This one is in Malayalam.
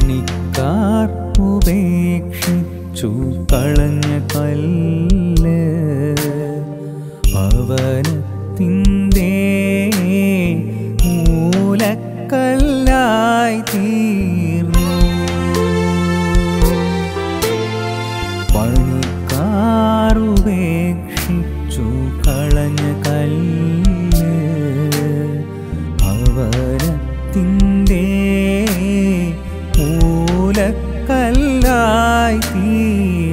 പണിക്കാർ ഉപേക്ഷിച്ചു കളഞ്ഞ കല്ല് ഭവനത്തിൻ്റെ മൂലക്കല്ലായി തീർന്നു പണിക്കാറുപേക്ഷിച്ചു കളഞ്ഞ കല്ല് ഭവനത്തിൻ്റെ മൂലക്കല്ലായി തീർന്നു